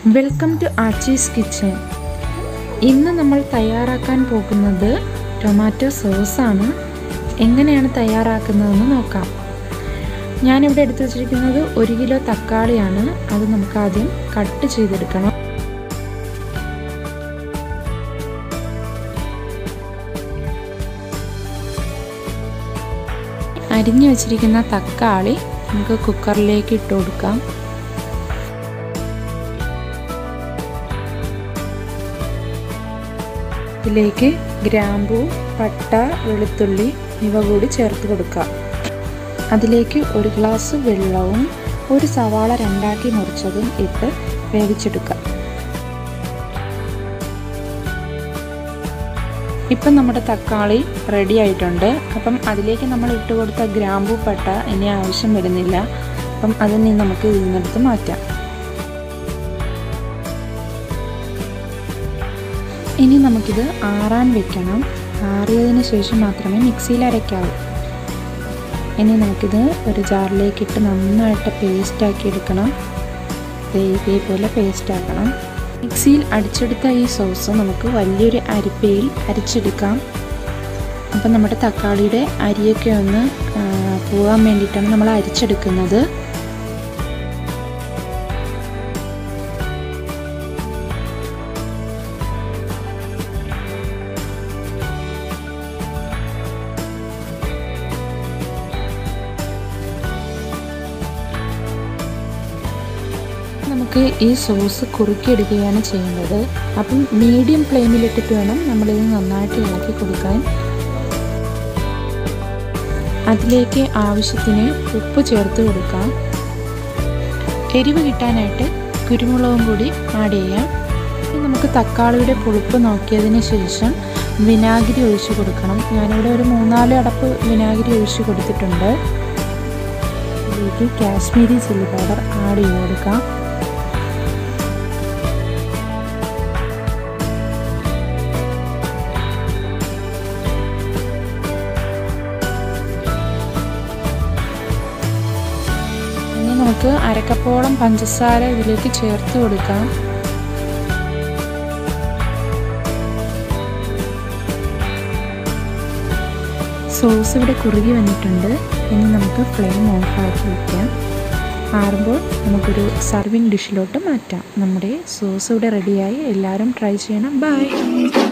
welcome to ആച്ചീസ് kitchen ഇന്ന് നമ്മൾ തയ്യാറാക്കാൻ പോകുന്നത് ടൊമാറ്റോ സോസാണ് എങ്ങനെയാണ് തയ്യാറാക്കുന്നതെന്ന് നോക്കാം ഞാനിവിടെ എടുത്തു വച്ചിരിക്കുന്നത് ഒരു കിലോ തക്കാളിയാണ് അത് നമുക്ക് ആദ്യം കട്ട് ചെയ്തെടുക്കണം അരിഞ്ഞു വെച്ചിരിക്കുന്ന തക്കാളി നമുക്ക് കുക്കറിലേക്ക് ഇട്ട് കൊടുക്കാം ഇതിലേക്ക് ഗ്രാമ്പു പട്ട വെളുത്തുള്ളി ഇവ കൂടി ചേർത്ത് കൊടുക്കുക അതിലേക്ക് ഒരു ഗ്ലാസ് വെള്ളവും ഒരു സവാള രണ്ടാക്കി മുറിച്ചതും ഇട്ട് വേവിച്ചെടുക്കുക ഇപ്പം നമ്മുടെ തക്കാളി റെഡി ആയിട്ടുണ്ട് അപ്പം അതിലേക്ക് നമ്മൾ ഇട്ട് കൊടുത്ത ഗ്രാമ്പു പട്ട ഇനി ആവശ്യം വരുന്നില്ല അപ്പം അതിൽ നിന്ന് നമുക്ക് ഇതിൽ നിന്നെടുത്ത് മാറ്റാം ഇനി നമുക്കിത് ആറാൻ വെക്കണം ആറിയതിന് ശേഷം മാത്രമേ മിക്സിയിൽ അരയ്ക്കാവൂ ഇനി നമുക്കിത് ഒരു ജാറിലേക്ക് ഇട്ട് നന്നായിട്ട് പേസ്റ്റാക്കി എടുക്കണം ഇതേപോലെ പേസ്റ്റാക്കണം മിക്സിയിൽ അടിച്ചെടുത്ത ഈ സോസ് നമുക്ക് വലിയൊരു അരിപ്പയിൽ അരിച്ചെടുക്കാം അപ്പം നമ്മുടെ തക്കാളിയുടെ അരിയൊക്കെ ഒന്ന് പോകാൻ വേണ്ടിയിട്ടാണ് നമ്മൾ അരിച്ചെടുക്കുന്നത് നമുക്ക് ഈ സോസ് കുറുക്കിയെടുക്കുകയാണ് ചെയ്യേണ്ടത് അപ്പം മീഡിയം ഫ്ലെയിമിലിട്ടിട്ട് വേണം നമ്മളിത് നന്നായിട്ട് ഇളക്കി കൊടുക്കാൻ അതിലേക്ക് ആവശ്യത്തിന് ഉപ്പ് ചേർത്ത് കൊടുക്കാം എരിവ് കിട്ടാനായിട്ട് കുരുമുളകും കൂടി ആഡ് ചെയ്യാം നമുക്ക് തക്കാളിയുടെ പുളിപ്പ് നോക്കിയതിന് ശേഷം വിനാഗിരി ഒഴിച്ച് കൊടുക്കണം ഞാനിവിടെ ഒരു മൂന്നാല് അടപ്പ് വിനാഗിരി ഒഴിച്ച് കൊടുത്തിട്ടുണ്ട് ഇതിലേക്ക് കാശ്മീരി ചില്ലി പൗഡർ ആഡ് ചെയ്ത് കൊടുക്കാം ഇനി നമുക്ക് അരക്കപ്പോളം പഞ്ചസാര ഇതിലേക്ക് ചേർത്ത് കൊടുക്കാം സോസ് ഇവിടെ കുറുകി വന്നിട്ടുണ്ട് ഇനി നമുക്ക് ഫ്ലെയിം ഓഫാക്കി വയ്ക്കാം ആറുമ്പോൾ നമുക്കൊരു സർവിങ് ഡിഷിലോട്ട് മാറ്റാം നമ്മുടെ സോസ് ഇവിടെ റെഡിയായി എല്ലാവരും ട്രൈ ചെയ്യണം ബൈ